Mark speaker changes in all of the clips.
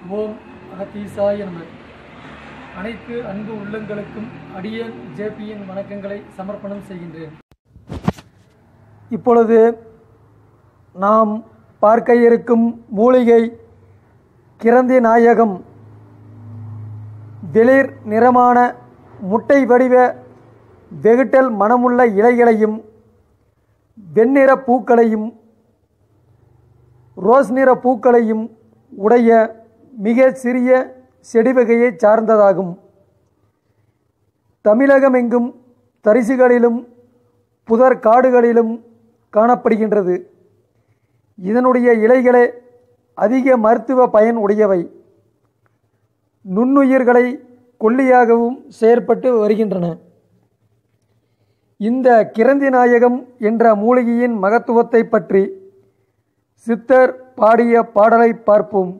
Speaker 1: ஓம் அகத்தீசாய நம அனைத்து அன்பு உள்ளங்களுக்கும் அடியேன் ஜேபியின் வணக்கங்களை சமர்ப்பணம் செய்கின்றேன் இப்பொழுது நாம் பார்க்க இருக்கும் மூலிகை கிரந்தி நாயகம் வெளிர் நிறமான முட்டை வடிவ வெகுட்டல் மணமுள்ள இலைகளையும் வெண்ணிற பூக்களையும் ரோஸ் நிற பூக்களையும் உடைய மிக சிறிய செடி வகையைச் சார்ந்ததாகும் தமிழகமெங்கும் தரிசுகளிலும் புதர் காடுகளிலும் காணப்படுகின்றது இதனுடைய இலைகளே அதிக மருத்துவ பயன் உடையவை நுண்ணுயிர்களை கொல்லியாகவும் செயற்பட்டு வருகின்றன இந்த கிரந்தி நாயகம் என்ற மூலிகையின் மகத்துவத்தை பற்றி சித்தர் பாடிய பாடலை பார்ப்போம்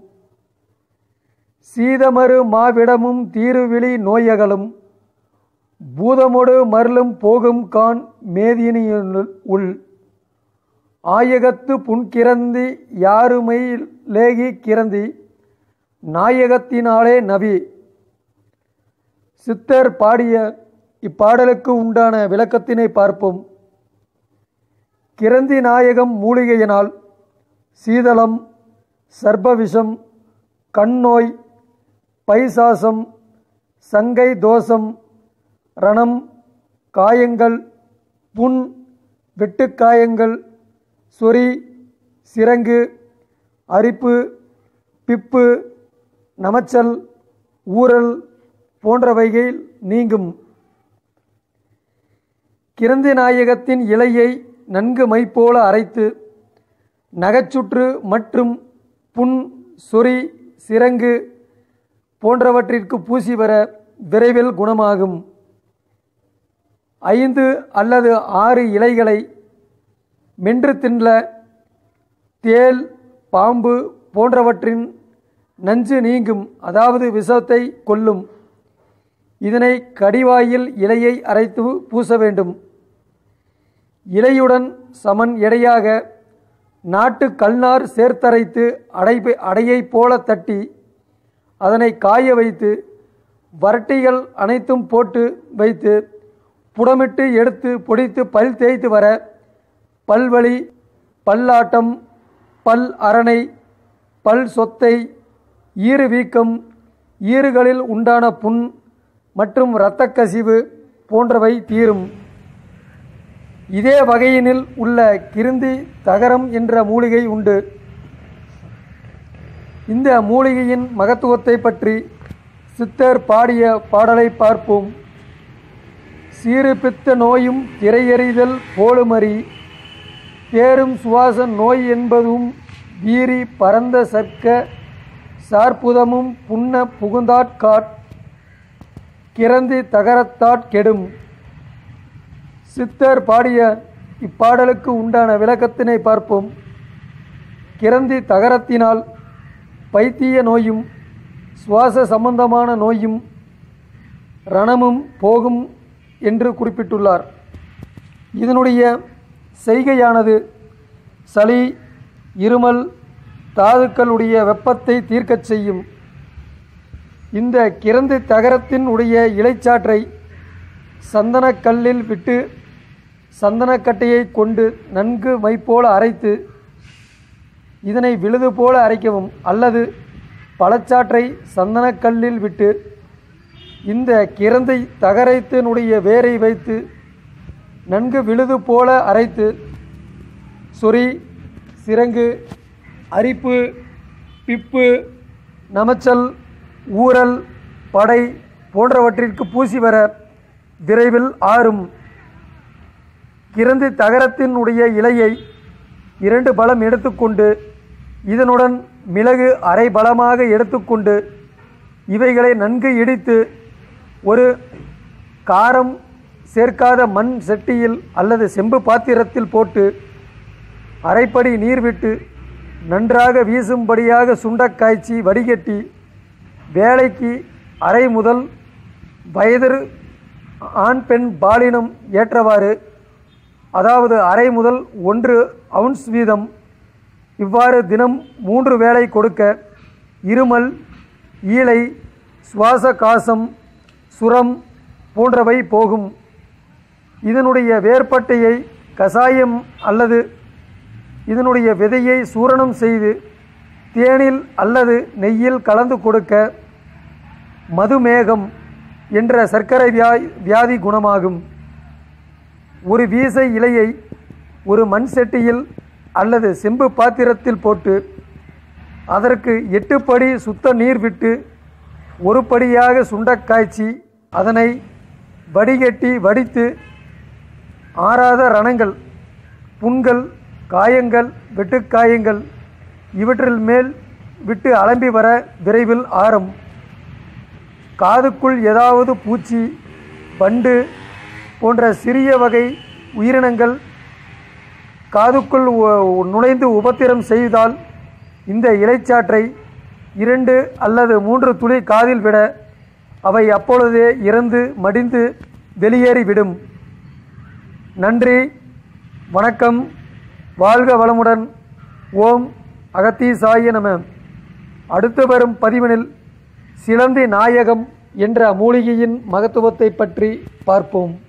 Speaker 1: சீதமரு மாவிடமும் தீருவிழி நோயகலும் பூதமொடு மருளும் போகும் கான் மேதினியுள் உள் ஆயகத்து புன்கிரந்தி யாருமை லேகி கிரந்தி நாயகத்தினாலே நபி சித்தர் பாடிய இப்பாடலுக்கு உண்டான விளக்கத்தினை பார்ப்போம் கிரந்தி நாயகம் மூலிகையினால் சீதளம் சர்ப்பவிஷம் கண்ணோய் பைசாசம் சங்கை தோஷம் ரணம் காயங்கள் புண் வெட்டுக்காயங்கள் சொறி சிரங்கு அரிப்பு பிப்பு நமச்சல் ஊறல் போன்றவைகள் நீங்கும் கிரந்தி நாயகத்தின் இலையை நன்கு மைப்போல அரைத்து நகைச்சுற்று மற்றும் புண் சொறி சிரங்கு போன்றவற்றிற்கு பூசி வர விரைவில் குணமாகும் ஐந்து அல்லது ஆறு இலைகளை மென்று தின்ல தேல் பாம்பு போன்றவற்றின் நஞ்சு நீங்கும் அதாவது விஷத்தை கொல்லும் இதனை கடிவாயில் இலையை அரைத்து பூச வேண்டும் இலையுடன் சமன் எடையாக நாட்டு கல்நார் சேர்த்தரைத்து அடைப்பை அடையைப் போல தட்டி அதனை காய வைத்து வரட்டிகள் அனைத்தும் போட்டு வைத்து புடமிட்டு எடுத்து பொடித்து பல் தேய்த்து வர பல்வலி பல்லாட்டம் பல் அரணை பல் சொத்தை ஈறு வீக்கம் ஈறுகளில் உண்டான புண் மற்றும் இரத்தக் கசிவு போன்றவை தீரும் இதே வகையினில் உள்ள கிருந்தி தகரம் என்ற மூலிகை உண்டு இந்த மூலிகையின் மகத்துவத்தை பற்றி சித்தர் பாடிய பாடலை பார்ப்போம் சீறு பித்த நோயும் திரையறிதல் போலுமறி தேரும் சுவாச நோய் என்பதும் வீரி பரந்த சர்க்க சார்புதமும் புன்ன புகுந்தாட்காட் கிறந்தி தகரத்தாட் கெடும் சித்தர் பாடிய இப்பாடலுக்கு உண்டான விளக்கத்தினை பார்ப்போம் கிரந்தி தகரத்தினால் பைத்திய நோயும் சுவாச சம்பந்தமான நோயும் ரணமும் போகும் என்று குறிப்பிட்டுள்ளார் இதனுடைய செய்கையானது சளி இருமல் தாதுக்களுடைய வெப்பத்தை தீர்க்கச் செய்யும் இந்த கிரந்தி தகரத்தின் உடைய இலைச்சாற்றை சந்தனக்கல்லில் விட்டு சந்தனக்கட்டையை கொண்டு நன்கு மைப்போல அரைத்து இதனை விழுது போல அரைக்கவும் அல்லது பழச்சாற்றை சந்தனக்கல்லில் விட்டு இந்த கிரந்தை தகரத்தினுடைய வேரை வைத்து நன்கு விழுது போல அரைத்து சொறி சிரங்கு அரிப்பு பிப்பு நமச்சல் ஊறல் படை போன்றவற்றிற்கு பூசி வர விரைவில் ஆறும் கிரந்தி தகரத்தினுடைய இலையை இரண்டு பலம் எடுத்துக்கொண்டு இதனுடன் மிளகு அரை பலமாக எடுத்துக்கொண்டு இவைகளை நன்கு இடித்து ஒரு காரம் சேர்க்காத மண் செட்டியில் அல்லது செம்பு பாத்திரத்தில் போட்டு அரைப்படி நீர் விட்டு நன்றாக வீசும்படியாக சுண்டக் காய்ச்சி வடிகட்டி வேலைக்கு அரை முதல் வயது ஆண் பெண் பாலினம் ஏற்றவாறு அதாவது அரை முதல் ஒன்று அவுன்ஸ் வீதம் இவ்வாறு தினம் மூன்று வேளை கொடுக்க இருமல் ஈழை சுவாச காசம் சுரம் போன்றவை போகும் இதனுடைய வேர்பட்டையை கசாயம் அல்லது இதனுடைய விதையை சூரணம் செய்து தேனில் அல்லது நெய்யில் கலந்து கொடுக்க மதுமேகம் என்ற சர்க்கரை வியா வியாதி குணமாகும் ஒரு வீசை இலையை ஒரு மண் செட்டியில் அல்லது செம்பு பாத்திரத்தில் போட்டு அதற்கு எட்டு படி சுத்த நீர் விட்டு ஒரு படியாக சுண்டக் காய்ச்சி அதனை வடிகட்டி வடித்து ஆறாத ரணங்கள் புண்கள் காயங்கள் வெட்டுக்காயங்கள் இவற்றில் மேல் விட்டு அலம்பி வர விரைவில் ஆறும் காதுக்குள் ஏதாவது பூச்சி வண்டு போன்ற சிறிய வகை உயிரினங்கள் காதுக்குள் உ- நுழைந்து உபத்திரம் செய்தால் இந்த இலைச்சாற்றை இரண்டு அல்லது மூன்று துளி காதில் விட அவை அப்பொழுதே இறந்து மடிந்து வெளியேறிவிடும் நன்றி வணக்கம் வாழ்க வளமுடன் ஓம் அகத்தீசாய நம அடுத்து வரும் பதிவினில் சிலந்தி நாயகம் என்ற மூலிகையின் மகத்துவத்தை பற்றி பார்ப்போம்